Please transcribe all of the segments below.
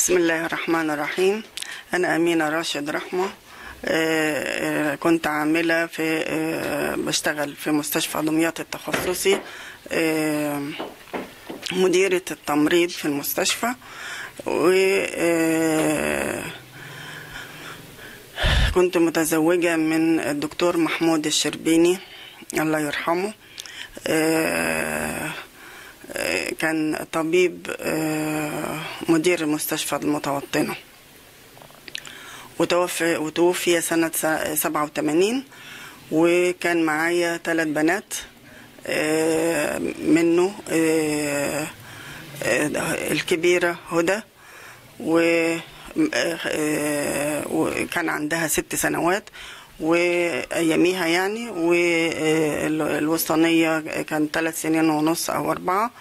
بسم الله الرحمن الرحيم أنا أمينة راشد رحمة آه، آه، كنت عاملة في آه، بشتغل في مستشفى دمياط التخصصي آه، مديرة التمريض في المستشفى و آه، كنت متزوجة من الدكتور محمود الشربيني الله يرحمه آه، آه، كان طبيب آه، مدير المستشفى المتوطنة وتوفي وتوفي سنة سبعة وثمانين وكان معايا ثلاث بنات آه، منه آه، آه، الكبيرة هدى و آه، وكان عندها ست سنوات وأياميها يعني والوسطانية كان ثلاث سنين ونص أو أربعة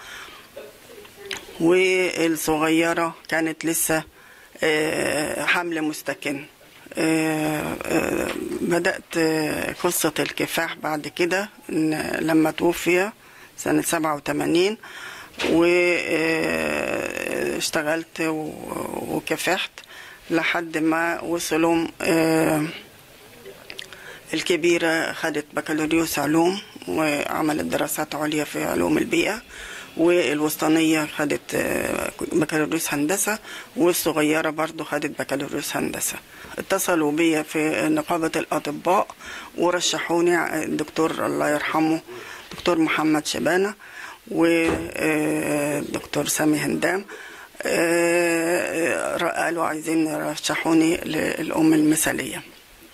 والصغيرة كانت لسه آه، حمل مستكن آه، آه، بدأت آه، قصة الكفاح بعد كده إن لما توفي سنة سبعة وثمانين واشتغلت وكافحت لحد ما وصلوا آه، الكبيرة خدت بكالوريوس علوم وعملت دراسات عليا في علوم البيئة والوسطانية خدت آه، بكالوريوس هندسة والصغيرة برضو خدت بكالوريوس هندسة اتصلوا بيا في نقابة الأطباء ورشحوني الدكتور الله يرحمه دكتور محمد شبانة ودكتور سامي هندام آه، قالوا عايزين يرشحوني للأم المثالية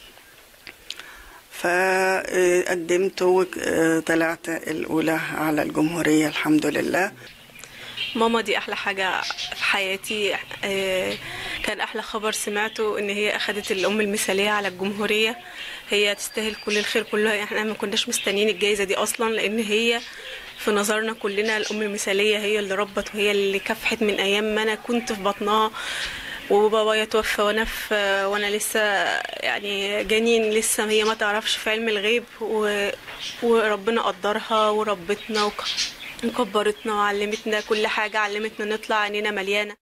فقدمت وطلعت الأولى على الجمهورية الحمد لله ماما دي احلى حاجه في حياتي آه، كان احلى خبر سمعته ان هي اخدت الام المثاليه على الجمهوريه هي تستاهل كل الخير كله احنا ما كناش مستنيين الجائزه دي اصلا لان هي في نظرنا كلنا الام المثاليه هي اللي ربت وهي اللي كافحت من ايام ما انا كنت في بطنها وبابايا توفى وانا في وانا لسه يعني جنين لسه هي ما تعرفش في علم الغيب و... وربنا قدرها وربتنا وك... وكبرتنا وعلمتنا كل حاجه علمتنا نطلع عينينا مليانه